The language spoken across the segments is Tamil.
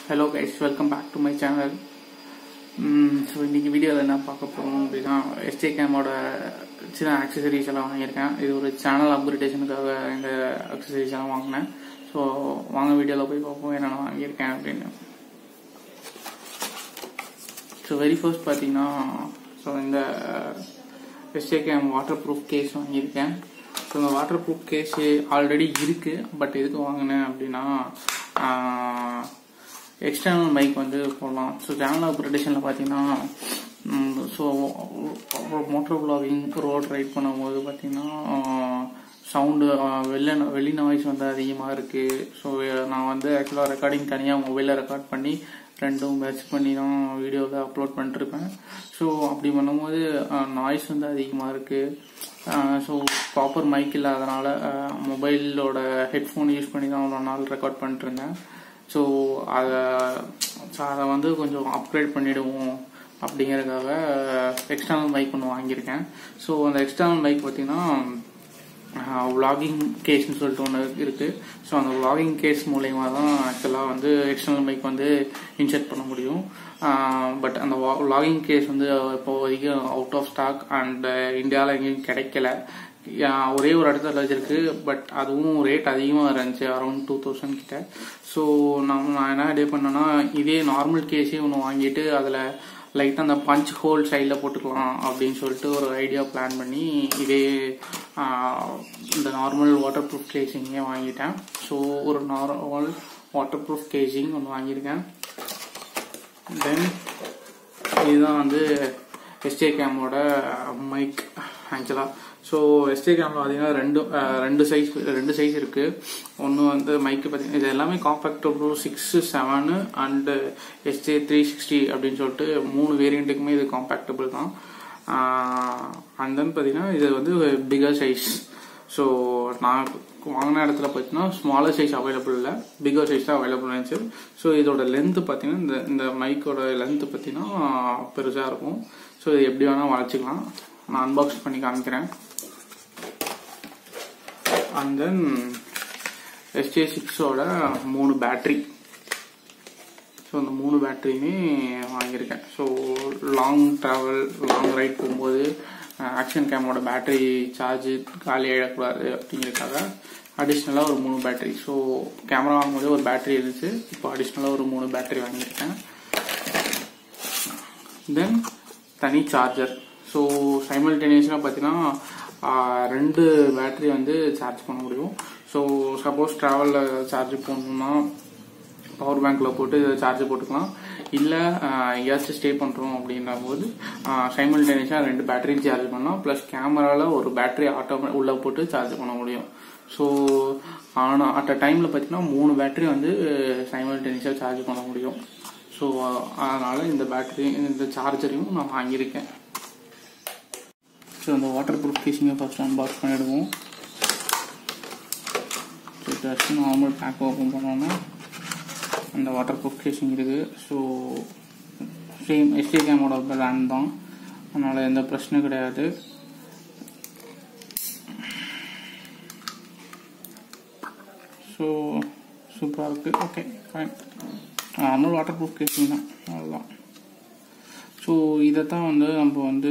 hello guys welcome back to my channel so இன்றைக்கி வீடியோவில் என்ன பார்க்க போகிறோம் அப்படின்னா எஸ்டே கேமோட சின்ன ஆக்சசரிஸ் எல்லாம் வாங்கியிருக்கேன் இது ஒரு சேனல் அப்கிரேடேஷனுக்காக இந்த ஆக்சசரிஸ் எல்லாம் வாங்கினேன் ஸோ வாங்க வீடியோவில் போய் பார்ப்போம் என்னென்ன வாங்கியிருக்கேன் அப்படின்னு ஸோ வெரி ஃபர்ஸ்ட் பார்த்தீங்கன்னா ஸோ இந்த எஸ்டே கேம் வாட்டர் ப்ரூஃப் கேஸ் வாங்கியிருக்கேன் ஸோ இந்த வாட்டர் ப்ரூஃப் கேஸ் ஆல்ரெடி இருக்குது பட் எதுக்கு வாங்கினேன் அப்படின்னா எக்ஸ்டர்னல் மைக் வந்து போடலாம் ஸோ சேனல் அப்ரேஷனில் பார்த்தீங்கன்னா ஸோ மோட்டர் பிளாகிங் ரோட் ரைட் பண்ணும்போது பார்த்தீங்கன்னா சவுண்டு வெளில வெளி நாய்ஸ் வந்து அதிகமாக இருக்குது ஸோ நான் வந்து ஆக்சுவலாக ரெக்கார்டிங் தனியாக மொபைலில் ரெக்கார்ட் பண்ணி ரெண்டும் மேட்ச் பண்ணி தான் வீடியோவில் அப்லோட் பண்ணிட்டுருப்பேன் ஸோ அப்படி பண்ணும்போது நாய்ஸ் வந்து அதிகமாக இருக்குது ஸோ ப்ராப்பர் மைக் இல்லாதனால மொபைலோட ஹெட்ஃபோன் யூஸ் பண்ணி தான் அவ்வளோ நாள் ரெக்கார்ட் பண்ணிட்டுருந்தேன் ஸோ அதை ஸோ அதை வந்து கொஞ்சம் அப்கிரேட் பண்ணிவிடுவோம் அப்படிங்கிறதுக்காக எக்ஸ்டர்னல் மைக் ஒன்று வாங்கியிருக்கேன் ஸோ அந்த எக்ஸ்டர்னல் மைக் பார்த்தீங்கன்னா விளாகிங் கேஸ்னு சொல்லிட்டு ஒன்று இருக்குது ஸோ அந்த விளாகிங் கேஸ் மூலயமா தான் ஆக்சுவலாக வந்து எக்ஸ்டர்னல் மைக் வந்து இன்செர்ட் பண்ண முடியும் பட் அந்த விளாகிங் கேஸ் வந்து இப்போதைக்கு அவுட் ஆஃப் ஸ்டாக் அண்ட் இந்தியாவில் எங்கேயும் கிடைக்கல ஒரே ஒரு இடத்துல வச்சிருக்கு பட் அதுவும் ரேட் அதிகமாக இருந்துச்சு அரௌண்ட் டூ தௌசண்ட் கிட்ட ஸோ நான் நான் என்ன ஐடியா பண்ணேன்னா இதே நார்மல் கேஸே ஒன்று வாங்கிட்டு அதில் லைட்டாக அந்த பஞ்ச் ஹோல் சைடில் போட்டுக்கலாம் அப்படின்னு சொல்லிட்டு ஒரு ஐடியா பிளான் பண்ணி இதே இந்த நார்மல் வாட்டர் ப்ரூஃப் கேசிங்கே வாங்கிட்டேன் ஸோ ஒரு நார்மல் வாட்டர் ப்ரூஃப் கேசிங் ஒன்று வாங்கியிருக்கேன் தென் இதுதான் வந்து எஸ்டே கேமோட மைக் ஆக்சுவலாக ஸோ எஸ்டே கேமில் பார்த்தீங்கன்னா ரெண்டு ரெண்டு சைஸ் ரெண்டு சைஸ் இருக்குது ஒன்று வந்து மைக்கு பார்த்தீங்கன்னா இது எல்லாமே compact pro six seven and SJ three sixty அப்படின்னு சொல்லிட்டு மூணு வேரியண்ட்டுக்குமே இது காம்பேக்டபிள் தான் அண்ட் தென் பார்த்தீங்கன்னா இது வந்து பிகர் சைஸ் ஸோ நான் வாங்கின இடத்துல பார்த்தீங்கன்னா ஸ்மாலர் சைஸ் அவைலபிள் இல்லை பிகர் சைஸ் தான் அவைலபிள் இருந்துச்சு ஸோ இதோட லென்த்து பார்த்தீங்கன்னா இந்த இந்த மைக்கோட லென்த்து பார்த்தீங்கன்னா பெருசாக இருக்கும் ஸோ இது எப்படி வேணால் வளைச்சிக்கலாம் நான் அன்பாக்ஸ் பண்ணி காமிக்கிறேன் அண்ட் தென் எஸ்டே சிக்ஸோட மூணு பேட்ரி ஸோ இந்த மூணு பேட்டரியுமே வாங்கியிருக்கேன் so long travel long ride போகும்போது ஆக்ஷன் கேமோட பேட்டரி சார்ஜ் காலி ஆகிடக்கூடாது அப்படிங்கிறதுக்காக அடிஷ்னலாக ஒரு மூணு பேட்டரி ஸோ கேமரா வாங்கும்போது ஒரு பேட்டரி இருந்துச்சு இப்போ அடிஷ்னலாக ஒரு மூணு பேட்டரி வாங்கியிருக்கேன் தென் தனி சார்ஜர் ஸோ சைமல்டேனியஸாக பார்த்தீங்கன்னா ரெண்டு பேட்டரி வந்து சார்ஜ் பண்ண முடியும் ஸோ சப்போஸ் ட்ராவலில் சார்ஜ் போடணும்னா பவர் பேங்க்கில் போட்டு சார்ஜ் போட்டுக்கலாம் இல்லை எங்கேயாச்சும் ஸ்டே பண்ணுறோம் அப்படின்ற போது சைமல்டேனியஸாக ரெண்டு பேட்டரியும் சார்ஜ் பண்ணலாம் ப்ளஸ் கேமராவில் ஒரு பேட்டரி ஆட்டோ உள்ளே போட்டு சார்ஜ் பண்ண முடியும் ஸோ ஆனால் அட் அ டைமில் பார்த்தீங்கன்னா மூணு பேட்டரி வந்து சைமல்டேனியஸாக சார்ஜ் பண்ண முடியும் ஸோ அதனால் இந்த பேட்டரி இந்த சார்ஜரையும் நான் வாங்கியிருக்கேன் ஸோ இந்த வாட்டர் ப்ரூஃப் கேசிங்கை ஃபஸ்ட் அன்பாக்ஸ் பண்ணிவிடுவோம் so just normal pack open பண்ணோன்னா அந்த வாட்டர் ப்ரூஃப் கேசிங் இருக்குது ஸோ சேம் எஸ்டி கேமோட பிராண்ட் தான் அதனால் எந்த பிரச்சனையும் கிடையாது ஸோ சூப்பராக இருக்குது okay fine normal waterproof casing தான் அவ்வளோதான் ஸோ இதை தான் வந்து நம்ம வந்து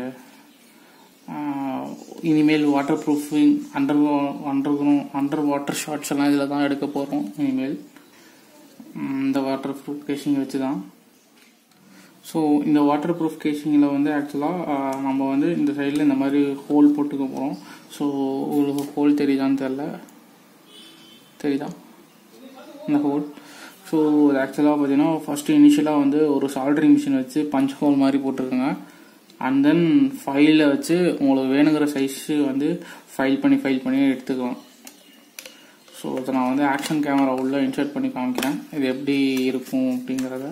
இனிமேல் waterproofing under under underwater shots எல்லாம் இதில் தான் எடுக்க போகிறோம் இனிமேல் இந்த வாட்டர் ப்ரூஃப் கேஷிங் வச்சு தான் ஸோ இந்த வாட்டர் ப்ரூஃப் கேஷிங்கில் வந்து ஆக்சுவலாக நம்ம வந்து இந்த சைடில் இந்த மாதிரி ஹோல் போட்டுக்க போகிறோம் ஸோ உங்களுக்கு ஹோல் தெரியுதான்னு தெரில தெரியுதா இந்த ஹோல் ஸோ இது ஆக்சுவலாக பார்த்தீங்கன்னா ஃபஸ்ட்டு இனிஷியலாக வந்து ஒரு சால்ட்ரிங் மிஷின் வச்சு பஞ்ச் ஹோல் மாதிரி போட்டிருக்கேங்க அண்ட் தென் ஃபைலில் வச்சு உங்களுக்கு வேணுங்கிற சைஸு வந்து ஃபைல் பண்ணி ஃபைல் பண்ணி எடுத்துக்கலாம் ஸோ இதை நான் வந்து ஆக்ஷன் கேமரா உள்ளே இன்சர்ட் பண்ணி காமிக்கிறேன் இது எப்படி இருக்கும் அப்படிங்கிறத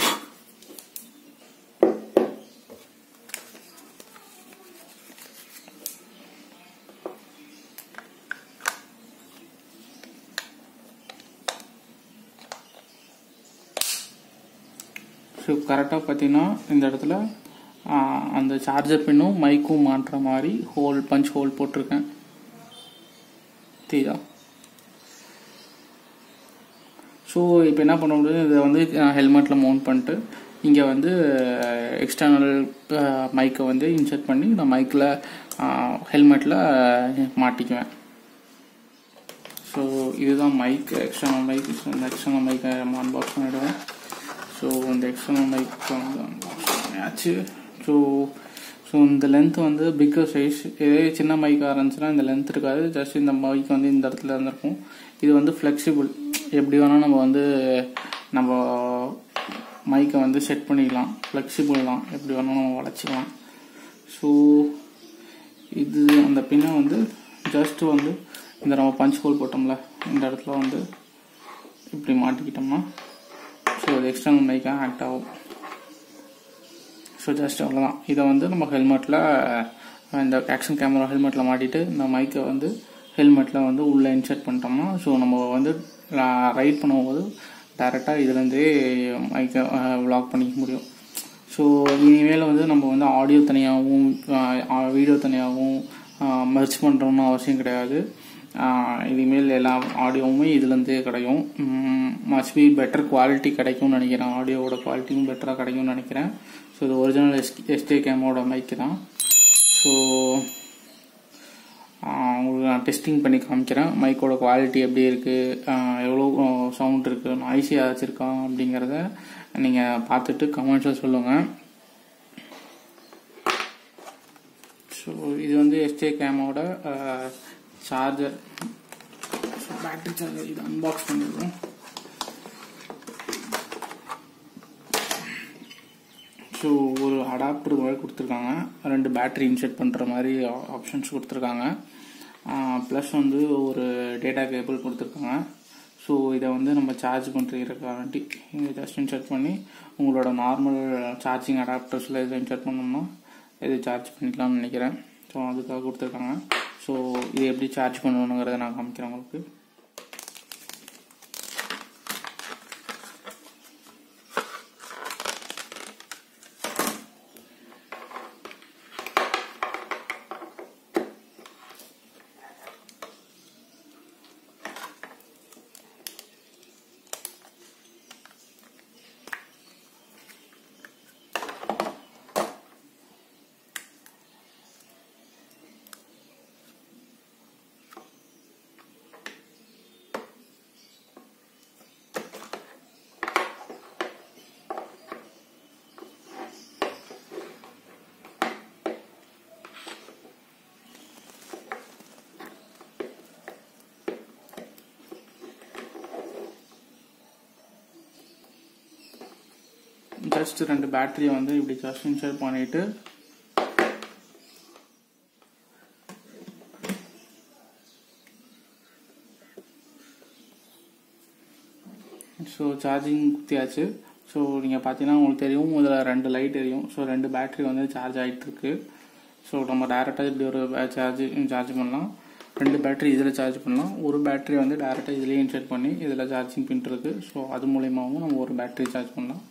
ஸோ கரெக்டாக பார்த்தீங்கன்னா இந்த இடத்துல அந்த சார்ஜர் பின்னும் மைக்கும் மாட்டுற மாதிரி ஹோல் பஞ்ச் ஹோல் போட்டிருக்கேன் தெரியுதா ஸோ இப்போ என்ன பண்ண முடியும் இதை வந்து ஹெல்மெட்டில் மவுண்ட் பண்ணிட்டு இங்கே வந்து எக்ஸ்டர்னல் மைக்கை வந்து இன்சர்ட் பண்ணி நான் மைக்கில் ஹெல்மெட்டில் மாட்டிக்குவேன் ஸோ இதுதான் மைக் எக்ஸ்டர்னல் மைக் இந்த எக்ஸ்டர்னல் மைக்கை நம்ம அன்பாக்ஸ் பண்ணிவிடுவோம் ஸோ இந்த எக்ஸ்டர்னல் மைக் வந்து அன்பாக்ஸ் பண்ணியாச்சு ஸோ ஸோ இந்த லென்த் வந்து பிக்கர் சைஸ் இதே சின்ன மைக்காக இருந்துச்சுன்னா இந்த லென்த் இருக்காது ஜஸ்ட் இந்த மைக் வந்து இந்த இடத்துல இருந்திருக்கும் இது வந்து ஃப்ளெக்சிபிள் எப்படி வேணால் நம்ம வந்து நம்ம மைக்கை வந்து செட் பண்ணிக்கலாம் ஃப்ளெக்சிபிள் தான் எப்படி வேணாலும் நம்ம வளைச்சிக்கலாம் ஸோ இது அந்த பின்னை வந்து ஜஸ்ட் வந்து இந்த நம்ம பஞ்ச் ஹோல் போட்டோம்ல இந்த இடத்துல வந்து இப்படி மாட்டிக்கிட்டோம்னா ஸோ அது எக்ஸ்டர்னல் மைக்காக ஆக்ட் ஆகும் ஸோ ஜஸ்ட் அவ்வளோதான் இதை வந்து நம்ம ஹெல்மெட்டில் இந்த ஆக்ஷன் கேமரா ஹெல்மெட்டில் மாட்டிட்டு இந்த மைக்கை வந்து ஹெல்மெட்டில் வந்து உள்ளே இன்சர்ட் பண்ணிட்டோம்னா ஸோ நம்ம வந்து ரைட் பண்ணும்போது டேரெக்டாக இதுலேருந்தே மைக்கை விளாக் பண்ணிக்க முடியும் ஸோ இனிமேல் வந்து நம்ம வந்து ஆடியோ தனியாகவும் வீடியோ தனியாகவும் மெர்ச் பண்ணுறோம்னு அவசியம் கிடையாது இனிமேல் எல்லா ஆடியோவுமே இதுலேருந்தே கிடைக்கும் மஸ்ட் பி பெட்டர் குவாலிட்டி கிடைக்கும்னு நினைக்கிறேன் ஆடியோவோட குவாலிட்டியும் பெட்டராக கிடைக்கும்னு நினைக்கிறேன் ஸோ இது ஒரிஜினல் எஸ் எஸ்டே கேமோட மைக்கு தான் ஸோ உங்களுக்கு நான் டெஸ்டிங் பண்ணி காமிக்கிறேன் மைக்கோட குவாலிட்டி எப்படி இருக்குது எவ்வளோ சவுண்ட் இருக்குது நாய்ஸி ஏதாச்சும் இருக்கா அப்படிங்கிறத நீங்கள் பார்த்துட்டு கமெண்ட்ஸில் சொல்லுங்கள் ஸோ இது வந்து எஸ்டே கேமோட சார்ஜர் பேட்டரி சார்ஜர் இது அன்பாக்ஸ் பண்ணிடுவோம் ஸோ ஒரு அடாப்டர் மாதிரி கொடுத்துருக்காங்க ரெண்டு பேட்டரி இன்செர்ட் பண்ணுற மாதிரி ஆப்ஷன்ஸ் கொடுத்துருக்காங்க ப்ளஸ் வந்து ஒரு டேட்டா கேபிள் கொடுத்துருக்காங்க ஸோ இதை வந்து நம்ம சார்ஜ் பண்ணுறதுக்காண்டி இங்கே ஜஸ்ட் இன்சர்ட் பண்ணி உங்களோட நார்மல் சார்ஜிங் அடாப்டர்ஸில் இதை இன்சர்ட் பண்ணோம்னா இது சார்ஜ் பண்ணிக்கலாம்னு நினைக்கிறேன் ஸோ அதுக்காக கொடுத்துருக்காங்க ஸோ இது எப்படி சார்ஜ் பண்ணணுங்கிறத நான் காமிக்கிறேன் உங்களுக்கு ஜஸ்ட் ரெண்டு பேட்டரியை வந்து இப்படி ஜஸ்ட் இன்சர்ட் பண்ணிட்டு ஸோ சார்ஜிங் குத்தியாச்சு ஸோ நீங்கள் பார்த்தீங்கன்னா உங்களுக்கு தெரியும் இதில் ரெண்டு லைட் எரியும் ஸோ ரெண்டு பேட்டரி வந்து சார்ஜ் ஆகிட்டு இருக்கு ஸோ நம்ம டேரெக்டாக இப்படி ஒரு சார்ஜ் சார்ஜ் பண்ணலாம் ரெண்டு பேட்டரி இதில் சார்ஜ் பண்ணலாம் ஒரு பேட்டரி வந்து டேரெக்டாக இதிலே இன்சர்ட் பண்ணி இதில் சார்ஜிங் பின் இருக்கு ஸோ அது மூலியமாகவும் நம்ம ஒரு பேட்டரி சார்ஜ் பண்ணலாம்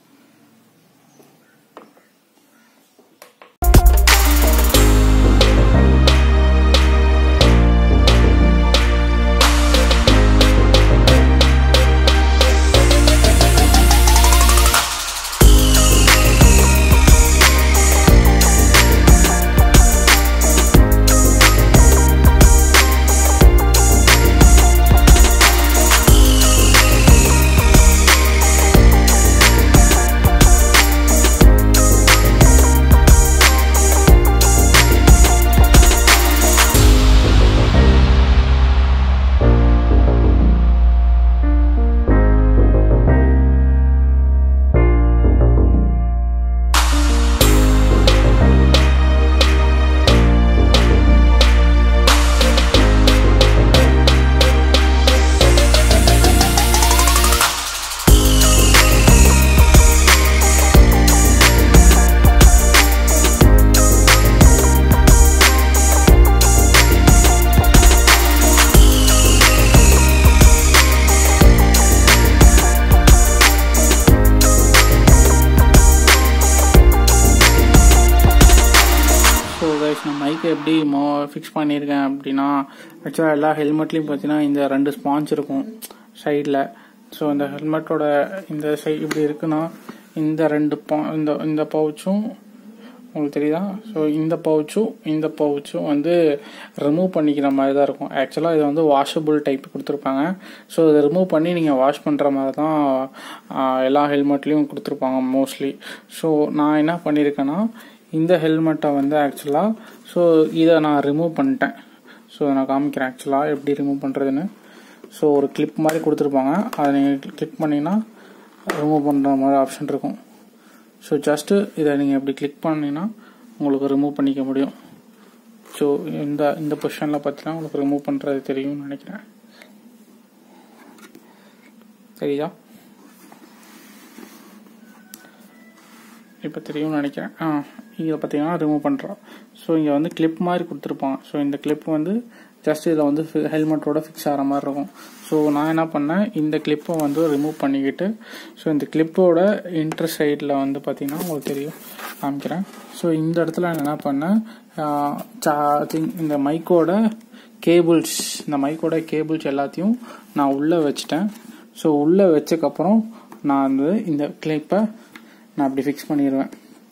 கைஸ் நான் மைக்கை எப்படி மோ ஃபிக்ஸ் பண்ணியிருக்கேன் அப்படின்னா ஆக்சுவலாக எல்லா ஹெல்மெட்லேயும் பார்த்தீங்கன்னா இந்த ரெண்டு ஸ்பான்ச் இருக்கும் சைடில் ஸோ இந்த ஹெல்மெட்டோட இந்த சைடு இப்படி இருக்குன்னா இந்த ரெண்டு பா இந்த இந்த பவுச்சும் உங்களுக்கு தெரியுதா ஸோ இந்த பவுச்சும் இந்த பவுச்சும் வந்து ரிமூவ் பண்ணிக்கிற மாதிரி தான் இருக்கும் ஆக்சுவலாக இது வந்து வாஷபிள் டைப் கொடுத்துருப்பாங்க ஸோ இதை ரிமூவ் பண்ணி நீங்கள் வாஷ் பண்ணுற மாதிரி தான் ஆஹ், எல்லா ஹெல்மெட்லேயும் கொடுத்துருப்பாங்க மோஸ்ட்லி ஸோ நான் என்ன பண்ணியிருக்கேன்னா இந்த ஹெல்மெட்டை வந்து ஆக்சுவலாக ஸோ இதை நான் ரிமூவ் பண்ணிட்டேன் ஸோ நான் காமிக்கிறேன் ஆக்சுவலாக எப்படி ரிமூவ் பண்ணுறதுன்னு ஸோ ஒரு கிளிப் மாதிரி கொடுத்துருப்பாங்க அதை நீங்கள் கிளிக் பண்ணிங்கன்னா ரிமூவ் பண்ணுற மாதிரி ஆப்ஷன் இருக்கும் ஸோ ஜஸ்ட்டு இதை நீங்கள் இப்படி கிளிக் பண்ணீங்கன்னா உங்களுக்கு ரிமூவ் பண்ணிக்க முடியும் ஸோ இந்த இந்த பொசிஷனில் பார்த்தீங்கன்னா உங்களுக்கு ரிமூவ் பண்ணுறது தெரியும்னு நினைக்கிறேன் தெரியுதா இப்போ தெரியும்னு நினைக்கிறேன் ஆ இங்கே பார்த்தீங்கன்னா ரிமூவ் பண்ணுறோம் ஸோ இங்கே வந்து கிளிப் மாதிரி கொடுத்துருப்பாங்க ஸோ இந்த கிளிப் வந்து ஜஸ்ட் இதில் வந்து ஹெல்மெட்டோட ஃபிக்ஸ் ஆகிற மாதிரி இருக்கும் ஸோ நான் என்ன பண்ணேன் இந்த கிளிப்பை வந்து ரிமூவ் பண்ணிக்கிட்டு ஸோ இந்த கிளிப்போட இன்டர் சைடில் வந்து பார்த்தீங்கன்னா உங்களுக்கு தெரியும் காமிக்கிறேன் ஸோ இந்த இடத்துல நான் என்ன பண்ணேன் சார்ஜிங் இந்த மைக்கோட கேபிள்ஸ் இந்த மைக்கோட கேபிள்ஸ் எல்லாத்தையும் நான் உள்ளே வச்சுட்டேன் ஸோ உள்ளே வச்சக்கப்புறம் நான் வந்து இந்த கிளிப்பை நான் அப்படி ஃபிக்ஸ் பண்ணிடுவேன்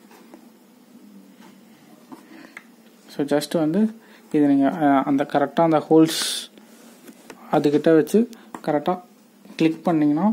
ஸோ ஜஸ்ட் வந்து இது நீங்கள் அந்த கரெக்டாக அந்த ஹோல்ஸ் அதுக்கிட்ட வச்சு கரெக்டாக கிளிக் பண்ணிங்கன்னா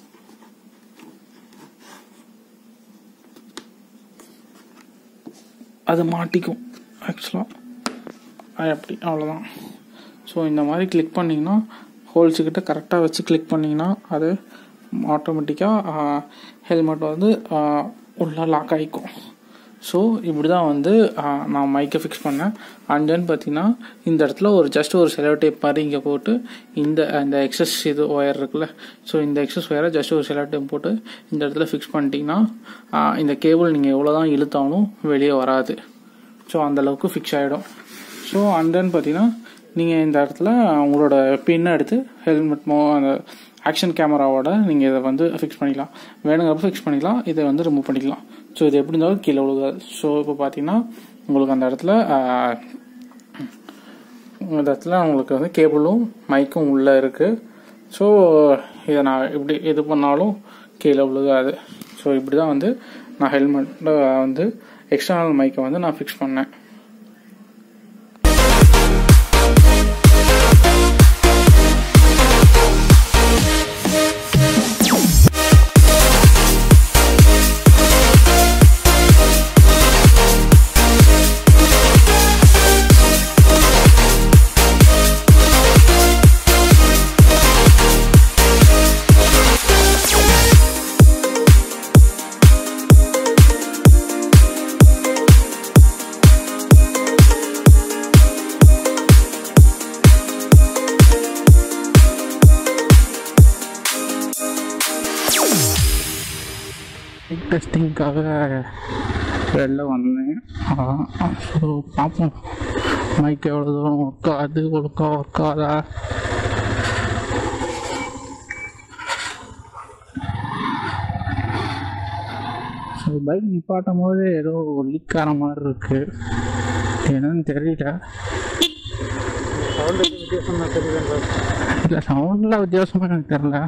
அது மாட்டிக்கும் ஆக்சுவலாக அது அப்படி அவ்வளோதான் ஸோ இந்த மாதிரி கிளிக் பண்ணிங்கன்னா ஹோல்ஸுக்கிட்ட கரெக்டாக வச்சு கிளிக் பண்ணிங்கன்னா அது ஆட்டோமேட்டிக்காக ஹெல்மெட் வந்து ஆஹ், உள்ள லாக் ஆகிக்கும் ஸோ இப்படி தான் வந்து ஆஹ், நான் மைக்கை ஃபிக்ஸ் பண்ணேன் அண்ட் தென் பார்த்தீங்கன்னா இந்த இடத்துல ஒரு ஜஸ்ட் ஒரு செலோ டேப் மாதிரி இங்கே போட்டு இந்த இந்த எக்ஸஸ் இது ஒயர் இருக்குல்ல ஸோ இந்த எக்ஸஸ் ஒயரை ஜஸ்ட் ஒரு செலோ டேப் போட்டு இந்த இடத்துல ஃபிக்ஸ் பண்ணிட்டீங்கன்னா ஆஹ், இந்த கேபிள் நீங்கள் எவ்வளோ தான் இழுத்தாலும் வெளியே வராது ஸோ அந்தளவுக்கு ஃபிக்ஸ் ஆகிடும் ஸோ அண்ட் தென் பார்த்தீங்கன்னா நீங்கள் இந்த இடத்துல உங்களோட பின்னை எடுத்து ஹெல்மெட் மோ அந்த ஆக்ஷன் கேமராவோட நீங்கள் இதை வந்து ஃபிக்ஸ் பண்ணிக்கலாம் வேணுங்கிறப்ப ஃபிக்ஸ் பண்ணிக்கலாம் இதை வந்து ரிமூவ் பண்ணிக்கலாம் ஸோ இது எப்படி இருந்தாலும் கீழே விழுகாது ஸோ இப்போ பார்த்தீங்கன்னா உங்களுக்கு அந்த இடத்துல ஆஹ், இந்த இடத்துல உங்களுக்கு வந்து கேபிளும் மைக்கும் உள்ளே இருக்குது ஸோ இதை நான் இப்படி இது பண்ணாலும் கீழே விழுகாது ஸோ இப்படி தான் வந்து நான் ஹெல்மெட்டில் வந்து எக்ஸ்டர்னல் மைக்கை வந்து நான் ஃபிக்ஸ் பண்ணேன் டெஸ்டிங்காக வெளில வந்தேன் ஸோ பார்ப்போம் மைக் எவ்வளோ தூரம் ஒர்க் ஆகுது ஒழுக்கா ஒர்க் ஆகுதா ஸோ பைக் நிப்பாட்டும் போது ஏதோ லீக் ஆன மாதிரி இருக்கு என்னன்னு தெரியல இல்லை சவுண்டில் வித்தியாசமாக எனக்கு தெரியல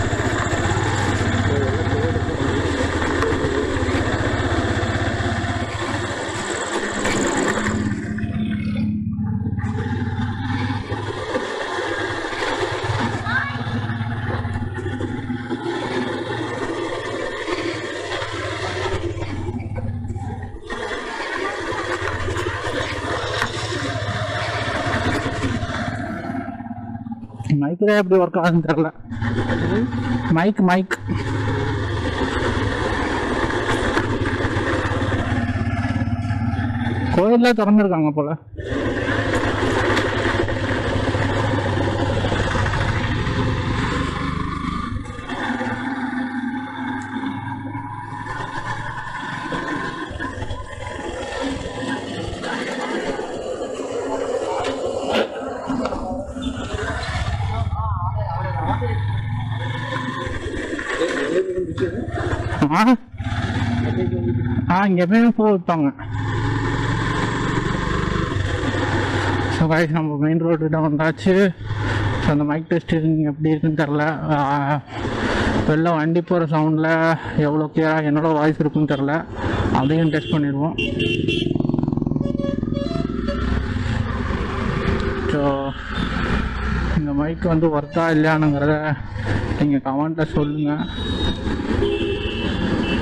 மைக் தான் எப்படி ஒர்க் ஆகுதுன்னு தெரில மைக் மைக் கோயிலில் திறந்துருக்காங்க போல ஆ ஆ இங்கே போய் பூ விற்பாங்க ஸோ guys நம்ம மெயின் ரோடு கிட்ட வந்தாச்சு அந்த மைக் டெஸ்டிங் எப்படி இருக்குன்னு தெரில வெளில வண்டி போகிற சவுண்டில் எவ்வளோ கிளியராக என்னோட வாய்ஸ் இருக்குன்னு தெரில அதையும் டெஸ்ட் பண்ணிடுவோம் ஸோ இந்த மைக் வந்து ஒர்த்தா இல்லையானுங்கிறத நீங்கள் கமெண்ட்டில் சொல்லுங்கள்